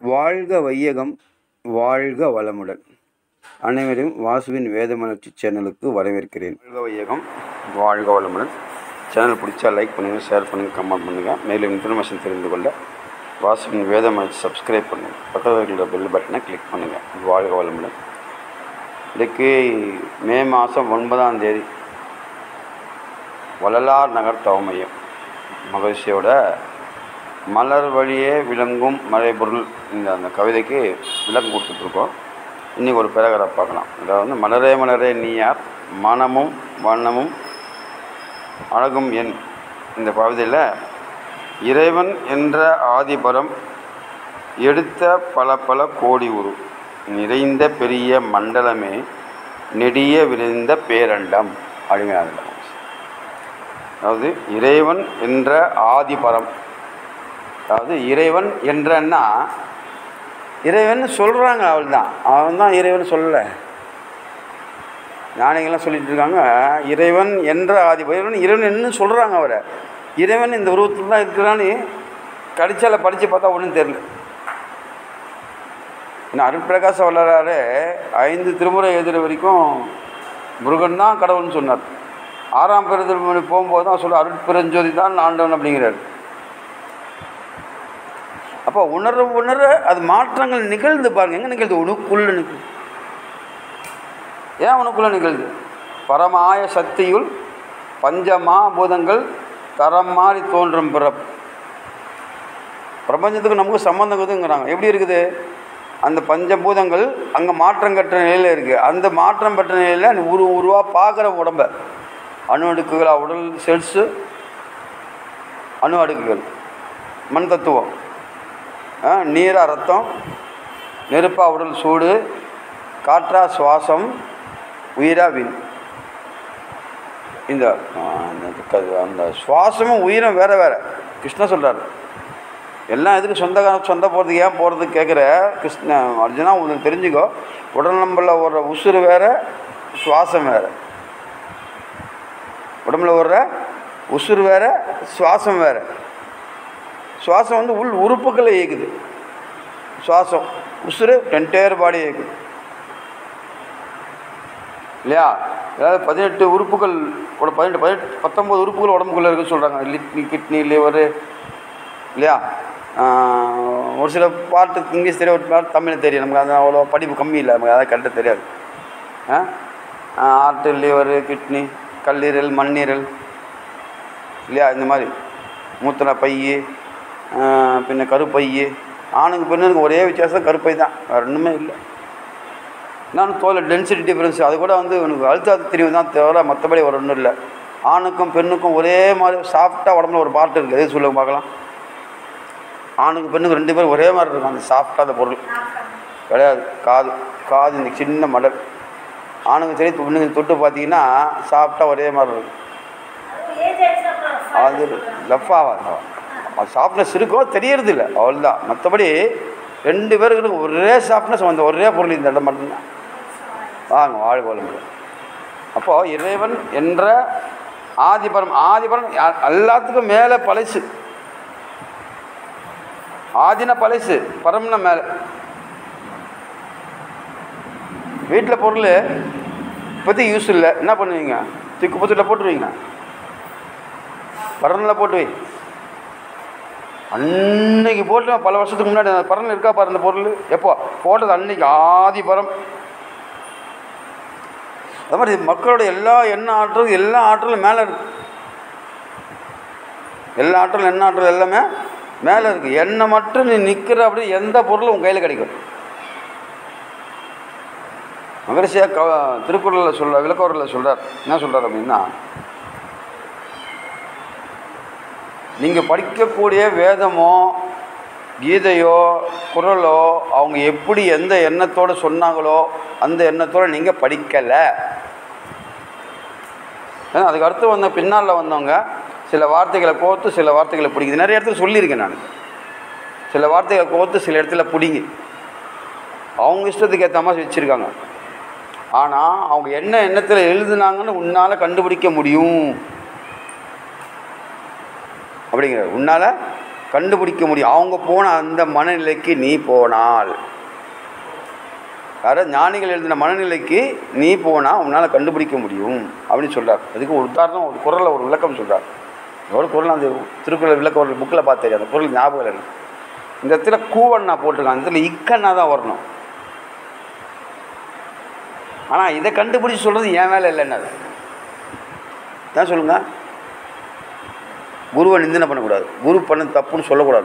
வாழ்க வையகம் வாழ்க வளமுடன் அனைவரும் வாசுவின் வேதமலர்ச்சி சேனலுக்கு வரவேற்கிறேன் வாழ்க வையகம் வாழ்க வளமுடன் சேனல் பிடிச்சா லைக் பண்ணுங்கள் ஷேர் பண்ணுங்கள் கமெண்ட் பண்ணுங்கள் மேலும் இன்ஃபர்மேஷன் தெரிந்து கொள்ள வாசுவின் வேதமலர்ச்சி சப்ஸ்கிரைப் பண்ணுங்கள் பக்கத்தில் இருக்கிற பெல் பட்டனை கிளிக் பண்ணுங்கள் வாழ்க வளமுடன் இன்றைக்கு மே மாதம் ஒன்பதாம் தேதி வள்ளலார் நகர் தவமையம் மகிழ்ச்சியோட மலர் வழியே விளங்கும் மறைபொருள் இந்த அந்த கவிதைக்கு விளக்கம் கொடுத்துட்ருக்கோம் இன்றைக்கி ஒரு பேராகிராஃப் பார்க்கலாம் அதாவது வந்து மலரே மலரே நீயார் மனமும் வண்ணமும் அழகும் என் இந்த கவிதையில் இறைவன் என்ற ஆதிபரம் எடுத்த பல பல கோடி உரு நிறைந்த பெரிய மண்டலமே நெடிய விரைந்த பேரண்டம் அப்படிங்கிறாங்க அதாவது இறைவன் என்ற ஆதிபரம் அதாவது இறைவன் என்றன்னா இறைவன் சொல்கிறாங்க அவள் தான் அவன் தான் இறைவன் சொல்லலை ஞானிகள்லாம் சொல்லிட்டு இருக்காங்க இறைவன் என்ற ஆதி இறைவன் இறைவன் என்ன சொல்கிறாங்க அவரை இறைவன் இந்த உருவத்தில் தான் இருக்கிறான்னு கடிச்சால படித்து பார்த்தா ஒன்றும் தெரியல ஏன்னா அருட்பிரகாச வல்லராறு ஐந்து திருமுறை எழுதுகிற வரைக்கும் முருகன் தான் கடவுள்னு சொன்னார் ஆறாம் பெருந்திருமணி போகும்போது தான் சொல்ல அருட்பெருஞ்சோதி தான் ஆண்டவன் அப்படிங்கிறார் அப்போ உணர உணர அது மாற்றங்கள் நிகழ்ந்து பாருங்க எங்கே நிகழ்து உனக்குள்ள நிகழ்து ஏன் உனக்குள்ள நிகழ்து பரமாய சக்தியுள் பஞ்சமா பூதங்கள் தரம் மாறி தோன்றும் பிறப்பு பிரபஞ்சத்துக்கு நமக்கு சம்மந்தம் இருக்குதுங்கிறாங்க எப்படி இருக்குது அந்த பஞ்சபூதங்கள் அங்கே மாற்றம் கட்டுற நிலையில் இருக்குது அந்த மாற்றம் பெற்ற நிலையில் நீ உரு உருவாக பார்க்குற உடம்ப அணு அடுக்குகளா உடல் செல்ஸு அணு அடுக்குகள் மண் தத்துவம் நீரா ரத்தம் நெருப்பா உடல் சூடு காற்றா சுவாசம் உயிரா வின் இந்த அந்த சுவாசமும் உயிரும் வேறு வேறு கிருஷ்ணா சொல்கிறார் எல்லாம் எதுக்கு சொந்த சொந்த போகிறதுக்கு ஏன் போகிறதுக்கு கேட்குற கிருஷ்ண அர்ஜுனா உங்களுக்கு தெரிஞ்சுக்கோ உடல் நம்பரில் வர்ற உசுறு வேறு சுவாசம் வேறு உடம்புல வர்ற உசுறு வேறு சுவாசம் வேறு சுவாசம் வந்து உள் உறுப்புகளை இயக்குது சுவாசம் உசுறு என்டையர் பாடி இயக்குது இல்லையா அதாவது பதினெட்டு உறுப்புகள் பதினெட்டு பதினெட்டு பத்தொம்பது உறுப்புகள் உடம்புக்குள்ளே இருக்குன்னு சொல்கிறாங்க லிட்னி கிட்னி லிவரு இல்லையா ஒரு சில பாட்டு இங்கிலீஷ் தெரியும் ஒரு பாட்டு தமிழ் தெரியும் நமக்கு அது அவ்வளோ படிப்பு கம்மி இல்லை நமக்கு அதான் கரெக்டாக தெரியாது ஆர்ட்டு லிவரு கிட்னி கல்லீரல் மண்ணீரல் இல்லையா இந்த மாதிரி மூத்திர பை பின்ன கருப்பை ஆணுக்கு பெண்ணுக்கு ஒரே வித்தியாசம் கருப்பை தான் வேறு ஒன்றுமே இல்லை நான் தோல் டென்சிட்டி டிஃப்ரென்ஸ் அது கூட வந்து உனக்கு அழுத்தாத தெரியும் தான் தவிர மற்றபடி ஒரு ஒன்றும் இல்லை ஆணுக்கும் பெண்ணுக்கும் ஒரே மாதிரி சாஃப்டாக உடம்புல ஒரு பார்ட் இருக்குது எது சொல்லுங்க பார்க்கலாம் ஆணுக்கு பெண்ணுக்கு ரெண்டு பேரும் ஒரே மாதிரி இருக்கும் அந்த சாஃப்டாக அந்த பொருள் கிடையாது காது காது இந்த சின்ன மடல் ஆணுக்கு சரி பெண்ணுக்கு தொட்டு பார்த்தீங்கன்னா சாஃப்டாக ஒரே மாதிரி இருக்கும் அது லஃபாக அது சாஃப்ட்னஸ் இருக்கோ தெரியறது இல்லை அவ்வளோதான் மற்றபடி ரெண்டு பேருக்கு ஒரே சாஃப்ட்னஸ் அந்த ஒரே பொருள் இந்த இடம் மட்டும்தான் வாங்க வாழ்க வளமுடன் அப்போது இறைவன் என்ற ஆதிபரம் ஆதிபரம் எல்லாத்துக்கும் மேலே பழசு ஆதின பழசு பரம்ன மேலே வீட்டில் பொருள் இப்போதைக்கு யூஸ் இல்லை என்ன பண்ணுவீங்க தூக்கி புத்தூரில் போட்டுருவீங்க பரனில் போட்டு வை அன்னைக்கு போட்டு பல வருஷத்துக்கு முன்னாடி அந்த பரன் இருக்கா பாரு அந்த பொருள் எப்போ போட்டது அன்னைக்கு ஆதி பரம் அது மாதிரி மக்களோட எல்லா எண்ணெய் ஆற்றலும் எல்லா ஆற்றலும் மேலே இருக்கு எல்லா ஆற்றலும் எண்ணெய் ஆற்றல் எல்லாமே மேலே இருக்குது எண்ணெய் மட்டும் நீ நிற்கிற அப்படி எந்த பொருளும் உன் கையில் கிடைக்கும் மகரிஷியா க திருக்குறளில் சொல்ல விளக்கவரில் சொல்கிறார் என்ன சொல்கிறார் அப்படின்னா நீங்கள் படிக்கக்கூடிய வேதமோ கீதையோ குரலோ அவங்க எப்படி எந்த எண்ணத்தோடு சொன்னாங்களோ அந்த எண்ணத்தோடு நீங்கள் படிக்கலை ஏன்னா அதுக்கு அடுத்து வந்த பின்னால் வந்தவங்க சில வார்த்தைகளை கோர்த்து சில வார்த்தைகளை பிடிக்குது நிறைய இடத்துல சொல்லியிருக்கேன் நான் சில வார்த்தைகளை கோர்த்து சில இடத்துல பிடிங்க அவங்க இஷ்டத்துக்கு ஏற்ற மாதிரி வச்சுருக்காங்க ஆனால் அவங்க என்ன எண்ணத்தில் எழுதுனாங்கன்னு உன்னால் கண்டுபிடிக்க முடியும் அப்படிங்கிறார் உன்னால் கண்டுபிடிக்க முடியும் அவங்க போன அந்த மனநிலைக்கு நீ போனால் யாராவது ஞானிகள் எழுதின மனநிலைக்கு நீ போனால் உன்னால் கண்டுபிடிக்க முடியும் அப்படின்னு சொல்கிறார் அதுக்கு ஒரு உதாரணம் ஒரு குரலில் ஒரு விளக்கம் சொல்கிறார் ஒரு குரல் அந்த திருக்குறள் விளக்க ஒரு புக்கில் பார்த்தேன் அந்த குரல் ஞாபகம் இல்லை எனக்கு. இந்த இடத்துல கூவண்ணா போட்டிருக்கான் அந்த இடத்துல இக்கண்ணா தான் வரணும் ஆனால் இதை கண்டுபிடிச்சி சொல்கிறது என் வேலை இல்லைன்னு அது தான் சொல்லுங்க குருவை நிந்தனை பண்ணக்கூடாது குரு பண்ண தப்புன்னு சொல்லக்கூடாது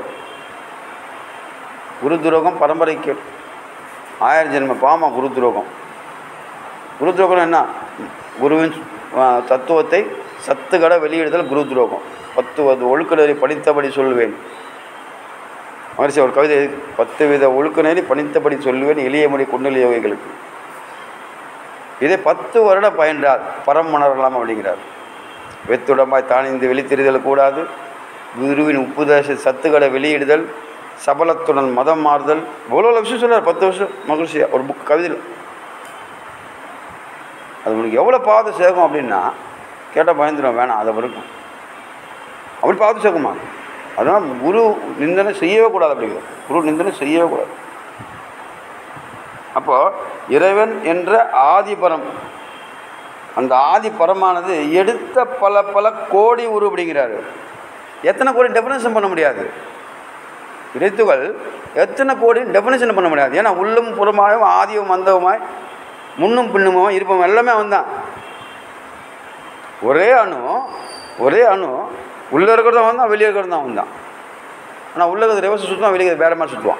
குரு துரோகம் பரம்பரைக்கு ஆயிரம் ஜென்ம பாமா குரு துரோகம் குரு துரோகம் என்ன குருவின் ஆ, தத்துவத்தை சத்துக்கட வெளியிடுதல் குரு துரோகம் பத்து வது ஒழுக்கநெறி படித்தபடி சொல்லுவேன் மகரிஷி ஒரு கவிதை எழுதி, பத்து வித ஒழுக்கநெறி படித்தபடி சொல்லுவேன் எளிய மொழி கொண்டுள்ள யோகிகளுக்கு இதை பத்து வருடம் பயின்றார் பரம் உணரலாம் அப்படிங்கிறார் வெத்துடம்பாய் தானிந்து வெளித்தெறிதல் கூடாது குருவின் உப்புதேச சத்துக்களை வெளியிடுதல் சபலத்துடன் மதம் மாறுதல் எவ்வளோ விஷயம் சொல்றார் பத்து வருஷம் மகிழ்ச்சியா ஒரு புக் கவிதையில் அது உனக்கு எவ்வளோ பாவத்தை சேர்க்கும் அப்படின்னா கேட்டால் பயந்துடும் வேணாம் அதை வரைக்கும் அப்படி பாவத்தை சேர்க்குமா அதனால் குரு நிந்தனை செய்யவே கூடாது அப்படிங்கிறது குரு நிந்தனை செய்யவே கூடாது அப்போ இறைவன் என்ற ஆதிபரம் அந்த ஆதிபரமானது எடுத்த பல பல கோடி உரு அப்படிங்கிறாரு எத்தனை கோடி டெஃபினேஷன் பண்ண முடியாது இறைத்துகள் எத்தனை கோடி டெஃபினேஷன் பண்ண முடியாது ஏன்னா உள்ளும் புறமாயும் ஆதியும் மந்தவுமாய் முன்னும் பின்னுமாய் இருப்பவன் எல்லாமே அவன் தான் ஒரே அணு ஒரே அணு உள்ளே இருக்கிறதும் அவன் தான் வெளியே இருக்கிறதும் அவன் தான் ஆனால் உள்ள இருக்கிறது ரிவர்ஸ் சுற்றுவான் வெளியே இருக்கிறது வேற மாதிரி சுற்றுவான்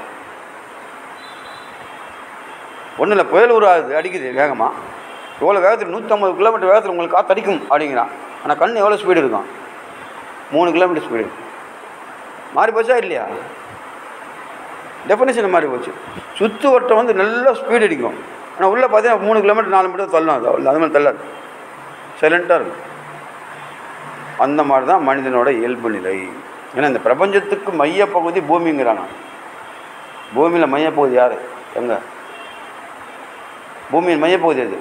ஒன்றும் இல்லை புயல் உருவாகுது அடிக்குது வேகமாக எவ்வளோ வேகத்தில் நூற்றம்பது கிலோமீட்டர் வேகத்தில் உங்களுக்கு காற்று அடிக்கும் அப்படிங்கிறான் ஆனால் கண் எவ்வளோ ஸ்பீடு இருக்கும் மூணு கிலோமீட்டர் ஸ்பீடு மாறி போச்சா இல்லையா டெஃபினேஷன் மாறி போச்சு சுற்று வட்டம் வந்து நல்ல ஸ்பீடு அடிக்கும் ஆனால் உள்ளே பார்த்தீங்கன்னா மூணு கிலோமீட்டர் நாலு மீட்டர் தள்ளும் அது அவ்வளோ அது மாதிரி தள்ளாது சைலண்ட்டாக இருக்கும் அந்த மாதிரி தான் மனிதனோட இயல்பு நிலை ஏன்னா இந்த பிரபஞ்சத்துக்கு மையப்பகுதி பூமிங்கிறாங்க பூமியில் மையப்பகுதி யார் எங்கே பூமியின் மையப்பகுதி அது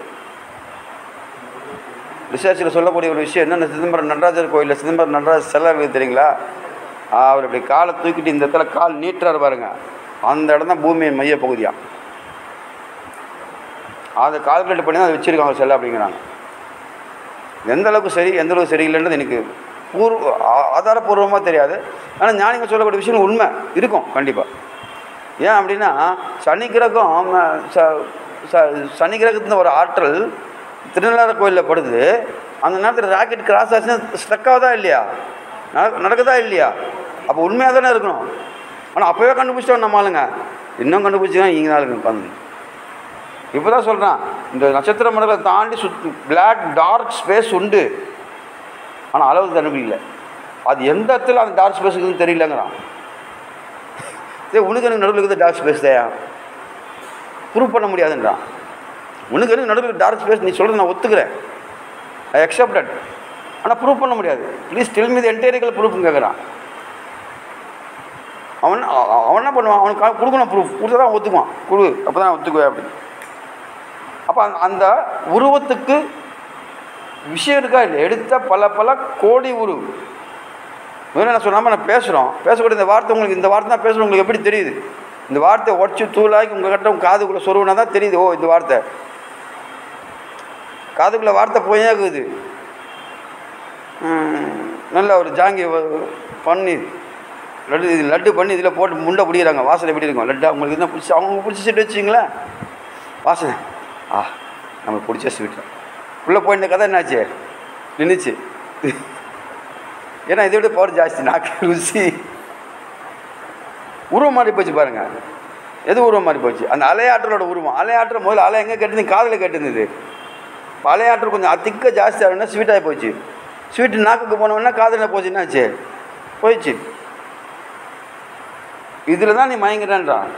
ரிசர்ச்சில் சொல்லக்கூடிய ஒரு விஷயம் என்னென்ன சிதம்பரம் நடராஜர் கோயிலில் சிதம்பரம் நடராஜர் சிலை இருக்குது தெரியுங்களா அவர் இப்படி காலை தூக்கிட்டு இந்த இடத்துல கால் நீட்டுறாரு பாருங்க அந்த இடம் தான் பூமியின் மையப்பகுதியா அதை கால்குலேட் பண்ணி தான் அதை வச்சுருக்காங்க சிலை அப்படிங்கிறாங்க எந்த அளவுக்கு சரி எந்த அளவுக்கு சரியில்லைன்றது எனக்கு பூர்வ ஆ- ஆதாரபூர்வமாக தெரியாது ஆனால் ஞானிகள் சொல்லக்கூடிய விஷயம் உண்மை இருக்கும் கண்டிப்பாக ஏன் அப்படின்னா சனி கிரகம் ம, ச- ச- சனி கிரகத்தின் ஒரு ஆற்றல் திருநள்ளாறு கோயிலில் படுது அந்த நேரத்தில் ராக்கெட் கிராஸ் ஆச்சுன்னா ஸ்ட்ரக் ஆகுதா இல்லையா நட- நடக்குதா இல்லையா அப்போ உண்மையாக தானே இருக்கணும் ஆனால் அப்போவே கண்டுபிடிச்சிட்டோம் நம்ம ஆளுங்க இன்னும் கண்டுபிடிச்சி இங்கே தான் இருக்கு உட்காந்து இப்போ தான் சொல்கிறான் இந்த நட்சத்திர மண்டலத்தை தாண்டி சுற்றி பிளாக் டார்க் ஸ்பேஸ் உண்டு ஆனால் அளவு கண்டுபிடிக்கல அது எந்த இடத்துல அந்த டார்க் ஸ்பேஸ் இருக்குதுன்னு தெரியலங்கிறான் சரி உனக்கு எனக்கு நடுவில் இருக்குது டார்க் ஸ்பேஸ் தான் ப்ரூவ் பண்ண முடியாதுன்றான் உனக்கு எனக்கு நடுவில் டார்க் ஸ்பேஸ் நீ சொல்கிறது நான் ஒத்துக்கிறேன் ஐ அக்செப்டட் ஆனால் ப்ரூவ் பண்ண முடியாது ப்ளீஸ் டெல் மீது என்டையரிக்கல் ப்ரூஃப் கேட்குறான் அவன் அ- அ- அவன் என்ன பண்ணுவான் அவனுக்கு கா- கொடுக்கணும் ப்ரூஃப் கொடுத்தா தான் ஒத்துக்குவான் கொடு அப்போ தான் ஒத்துக்குவேன் அப்படின்னு அப்போ அந்த- அந்த உருவத்துக்கு விஷயம் இருக்கா இல்லை எடுத்த பல பல கோடி உரு முதல்ல நான் சொல்லாமல் நான் பேசுகிறோம் பேசக்கூடிய இந்த வார்த்தை உங்களுக்கு இந்த வார்த்தை தான் பேசுகிறோம் உங்களுக்கு எப்படி தெரியுது இந்த வார்த்தையை உடச்சி தூளாக்கி உங்கள் கிட்ட உங்க காதுக்குள்ளே சொருவினா தான் தெரியுது ஓ இந்த வார்த்தை காதுக்குள்ளே வார்த்தை போயே இருக்குது ம், நல்ல ஒரு ஜாங்கி வ- பண்ணி லட்டு இது லட்டு பண்ணி இதில் போட்டு முண்டை பிடிக்கிறாங்க வாசனை எப்படி இருக்கும் லட்டு அவங்களுக்கு என்ன பிடிச்சி அவங்க பிடிச்ச சீட்டு வச்சிங்களேன் வாசனை ஆ நம்மளுக்கு பிடிச்ச ஸ்வீட் உள்ளே போய் இந்த கதை என்னாச்சு நின்றுச்சு ஏன்னா இதை விட பவர் ஜாஸ்தி நாக்கு ருசி உருவம் மாறி போச்சு பாருங்க எது உருவம் மாறி போச்சு அந்த அலையாற்றலோட உருவம் அலையாற்றல் முதல்ல அலை எங்கே கேட்டிருந்தது காதில் கேட்டிருந்தது இப்போ அலையாற்றல் கொஞ்சம் அதிக ஜாஸ்தி ஆகுனா ஸ்வீட் ஆகி போச்சு ஸ்வீட்டு நாக்குக்கு போனோம்னா காதில் போச்சு என்னாச்சு போயிடுச்சு இதில் தான் நீ மயங்குறேன்றான்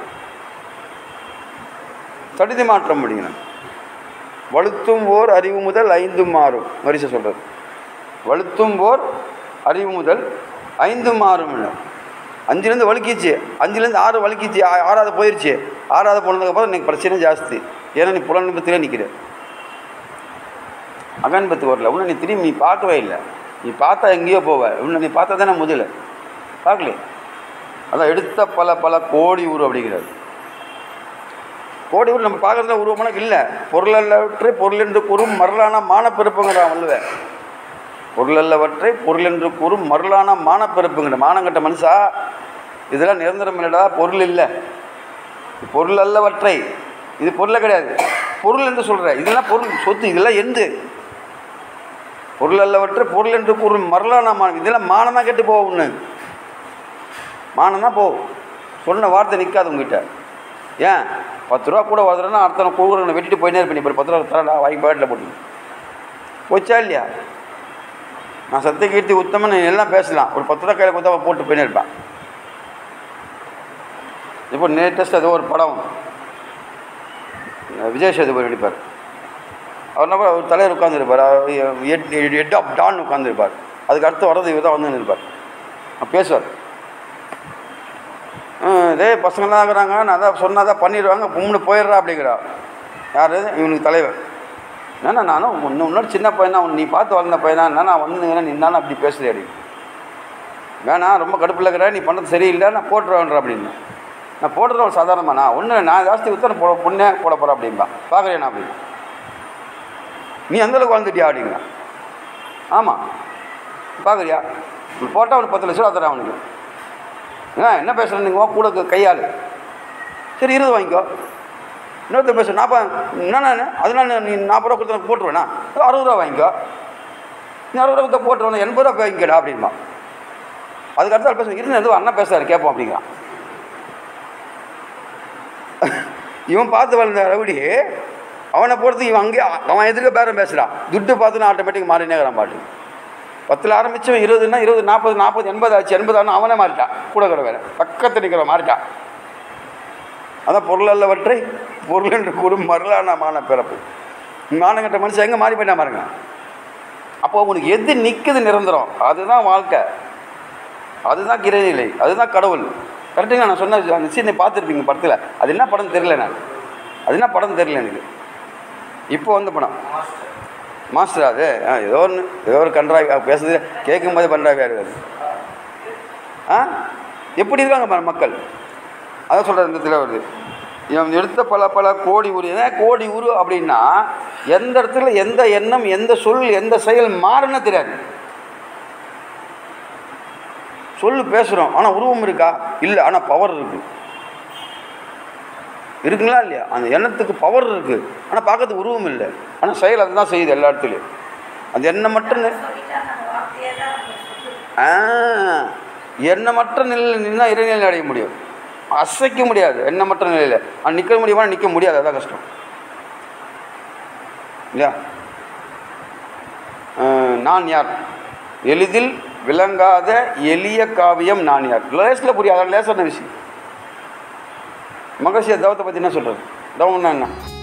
தடிதி மாற்றம் முடியணும் வலுத்தும் ஓர் அறிவு முதல் ஐந்து மாறும் வரிசை சொல்கிறது வலுத்தும் ஓர் அறிவு முதல் ஐந்து மாறும் அஞ்சுலேருந்து வலுக்கிச்சு அஞ்சுலேருந்து ஆறு வலுக்கிச்சு ஆ- ஆறாவது போயிடுச்சு ஆறாவது போனதுக்கப்புறம் எனக்கு பிரச்சனை ஜாஸ்தி ஏன்னா நீ புலன்பத்திலே நிற்கிற அகன்பத்து வரல இன்னும் நீ திரும்பி நீ பார்க்கவே இல்லை நீ பார்த்தா எங்கேயோ போவ இன்னும் நீ பார்த்தா தானே முதல்ல பார்க்கல அதான் எடுத்த பல பல கோடி உரு அப்படிங்கிறார் கோடி உரு நம்ம பார்க்குறதுல உருவமான இல்லை பொருளல்லவற்றை பொருள் என்று கூறும் மரலான மானப்பிறப்புங்கிறான் வள்ளுவன் பொருளல்லவற்றை பொருள் என்று கூறும் மருளான மானப்பிறப்புங்கிற மானங்கட்ட மனுஷா இதெல்லாம் நிரந்தரம் இல்லடா பொருள் இல்லை பொருள் அல்லவற்றை இது பொருளே கிடையாது பொருள் என்று சொல்கிற இதெல்லாம் பொருள் சொத்து இதெல்லாம் எந்து பொருள் அல்லவற்றை பொருள் என்று கூறும் மரலான மானம் இதெல்லாம் மானம் தான் கெட்டு போகும் ஒன்று மானம் தான் போகும் சொன்ன வார்த்தை நிற்காது உங்ககிட்ட ஏன் பத்து ரூபா கூட வருதுன்னா அடுத்த கூகுறனை வெட்டிட்டு போயினே இருப்பேன் இப்போ பத்து ரூபா தரடா வாங்கி பாட்டில் போட்டு போச்சா இல்லையா நான் சத்தியகீர்த்தி உத்தமன் நீ எல்லாம் பேசலாம் ஒரு பத்து ரூபா கையில் கொடுத்தா போட்டு போயினே இருப்பேன் இப்போ லேட்டஸ்ட் ஏதோ ஒரு படம் விஜய் சேதுபதி நடிப்பார் அவர் நம்ம ஒரு தலைவர் உட்காந்துருப்பார் ஹெட் ஆஃப் டான் உட்காந்துருப்பார் அதுக்கு அடுத்து வரது இவர் தான் வந்து இருப்பார் பேசுவார் இதே பசங்களாம் இருக்கிறாங்க நான் தான் சொன்னால் தான் பண்ணிடுவாங்க கும்னு போயிடுறா அப்படிங்கிறா யார் இவனுக்கு தலைவர் என்னண்ணா நானும் இன்னும் முன்னாடி சின்ன பையனா நீ பார்த்து வளர்ந்த பையனா என்ன நான் வந்து நீ என்னன்னு அப்படி பேசுகிறேன் அப்படின்னு வேணாம் ரொம்ப கடுப்பில் இருக்கிற நீ பண்ணுறது சரியில்லை நான் போட்டுருவேன்ற அப்படின்னு நான் போடுறது ஒரு சாதாரணமா நான் ஒன்று நான் ஜாஸ்தி விற்று போ பொண்ணே போட போகிறேன் அப்படின்பா பார்க்குறேன் அப்படின்னு நீ அந்தளவுக்கு வாழ்ந்துட்டியா அப்படிங்கிறான் ஆமாம் பார்க்குறியா போட்டால் அவனுக்கு பத்து லட்ச ரூபா தரேன் அவனுக்கு ஏன் என்ன பேசுகிறேன் நீங்கள் கூட க- கையாள் சரி இருபது வாங்கிக்கோ இன்னொருத்தர் பேச நாற்பது என்னண்ணா அதனால நீ நாற்பது ரூபா கொடுத்து போட்டுருவேண்ணா அறுபது ரூபா வாங்கிக்கோ நீ அறுபது ரூபா கொடுத்தா போட்டுருவேன் எண்பது ரூபா வாங்கிக்கடா அப்படின்பா அதுக்கு அடுத்த ஆள் பேச இருந்து எதுவும் அண்ணா பேசுறாரு கேட்போம் அப்படிங்கிறான் இவன் பார்த்து வளர்ந்த ரவுடி அவனை பொறுத்து இவன் அங்கே அவன் எதிர்க்க பேரம் பேசுகிறான் துட்டு பார்த்துன்னு ஆட்டோமேட்டிக் மாறினே இருக்கிறான் பாட்டு பத்தில் ஆரம்பிச்சவன் இருபதுன்னா இருபது நாற்பது நாற்பது எண்பது ஆச்சு எண்பது ஆனா அவனே மாறிட்டான் கூட கூட வேற பக்கத்தில் நிற்கிற மாறிட்டான் அதான் பொருள் அல்லவற்றை பொருள் என்று கூறும் மரலானமான பிறப்பு மானங்கட்ட மனுஷன் எங்கே மாறி போயிட்டா பாருங்க அப்போ உனக்கு எது நிற்குது நிரந்தரம் அதுதான் வாழ்க்கை அதுதான் கிரைநிலை அதுதான் கடவுள் கரெக்டுங்க நான் சொன்ன அந்த சீனை பார்த்துருப்பீங்க படத்தில் அது என்ன படம் தெரியல நான் அது என்ன படம் தெரியல எனக்கு இப்போ வந்த படம் மாஸ்டர் அது ஆ ஏதோ ஒன்று ஏதோ ஒரு கன்றாவி அவ பேசுறது கேட்கும் போதே கன்றாவியாக இருக்காது ஆ எப்படி இருக்காங்க பாரு மக்கள் அதான் சொல்கிறேன் இந்த இடத்துல வருது இவன் எடுத்த பல பல கோடி உரு ஏன் கோடி உரு அப்படின்னா எந்த இடத்துல எந்த எண்ணம் எந்த சொல் எந்த செயல் மாறுன்னு தெரியாது சொல்லு பேசுகிறோம் ஆனால் உருவம் இருக்கா இல்லை ஆனால் பவர் இருக்குது இருக்குங்களா இல்லையா அந்த எண்ணத்துக்கு பவர் இருக்குது ஆனால் பார்க்கறதுக்கு உருவம் இல்லை ஆனால் செயல் அதுதான் செய்யுது எல்லா இடத்துலையும் அந்த எண்ணம் மட்டும் நி- ஆ எண்ணமற்ற நிலையில் நின்னா இறைநிலை அடைய முடியும் அசைக்க முடியாது எண்ணமற்ற நிலையில் ஆனால் நிற்க முடியுமா நிற்க முடியாது அதான் கஷ்டம் இல்லையா அஹ், நான் யார் எளிதில் விளங்காத எளிய காவியம் நான் யார் லேஸில் புரியாத லேசான விஷயம் மகசிய தவத்தை பற்றி என்ன சொல்கிறது தவம்னா என்ன